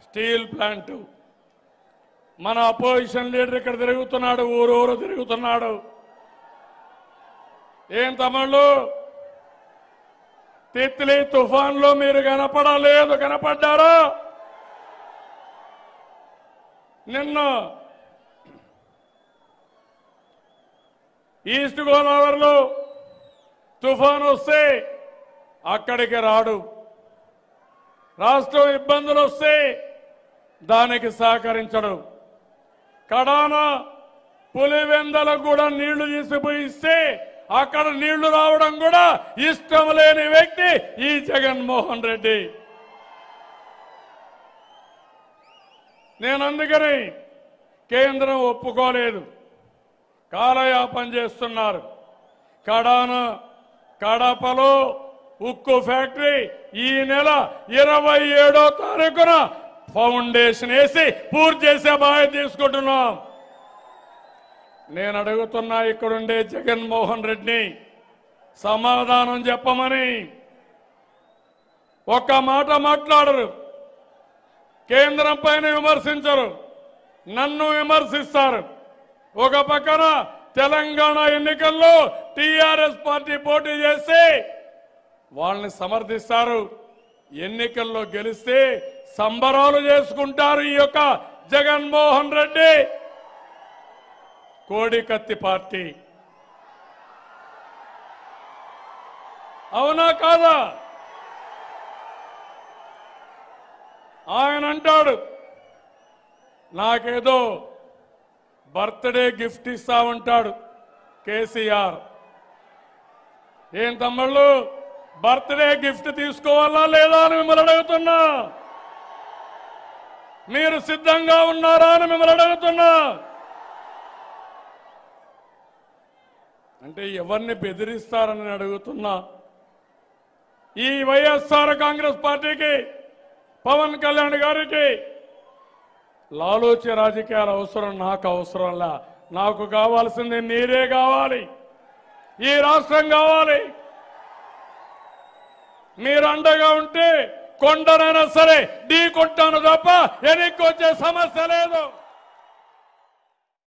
steel plant మన opposition leader ఇక్కడ తిరుగుతున్నాడు ఊరూరు తిరుగుతున్నాడు ఏం తమ్ముళ్ళు తిత్లీ తుఫాన్లో మీరు కనపడలేదు కనపడ్డారా నిన్న ఈస్ట్ గోదావరిలో తుఫాన్ వస్తే అక్కడికి రాడు రాష్ట్రం ఇబ్బందులు వస్తే దానికి సహకరించడు కడాన పులివెందలకు కూడా నీళ్లు తీసుకుపోయిస్తే అక్కడ నీళ్లు రావడం కూడా ఇష్టం లేని వ్యక్తి ఈ జగన్మోహన్ రెడ్డి నేను అందుకని కేంద్రం ఒప్పుకోలేదు కాలయాపన చేస్తున్నారు కడాన కడపలో ఉక్కు ఫ్యాక్టరీ ఈ నెల ఇరవై ఏడో తారీఖున ఫౌండేషన్ వేసి పూర్తి చేసే బాధ్యత తీసుకుంటున్నాం నేను అడుగుతున్నా ఇక్కడుండే జగన్మోహన్ రెడ్డిని సమాధానం చెప్పమని ఒక్క మాట మాట్లాడరు కేంద్రం పైన విమర్శించరు నన్ను విమర్శిస్తారు ఒక పక్కన తెలంగాణ ఎన్నికల్లో టీఆర్ఎస్ పార్టీ పోటీ చేసి వాళ్ళని సమర్థిస్తారు ఎన్నికల్లో గెలిస్తే సంబరాలు చేసుకుంటారు ఈ యొక్క జగన్మోహన్ రెడ్డి కోడికత్తి పార్టీ అవునా కాదా ఆయన అంటాడు నాకేదో బర్త్డే గిఫ్ట్ ఇస్తా ఉంటాడు కేసీఆర్ ఏం తమ్ముళ్ళు బర్త్డే గిఫ్ట్ తీసుకోవాలా లేదా అని మిమ్మల్ని అడుగుతున్నా మీరు సిద్ధంగా ఉన్నారా అని మిమ్మల్ని అడుగుతున్నా అంటే ఎవరిని బెదిరిస్తారని నేను అడుగుతున్నా ఈ వైఎస్ఆర్ కాంగ్రెస్ పార్టీకి పవన్ కళ్యాణ్ గారికి లాలోచి రాజకీయాల అవసరం నాకు అవసరంలా నాకు కావాల్సింది మీరే కావాలి ఈ రాష్ట్రం కావాలి మీరు అండగా ఉంటే కొండనైనా సరే ఢీ కొట్టాను తప్ప వెనక్కి వచ్చే సమస్య లేదు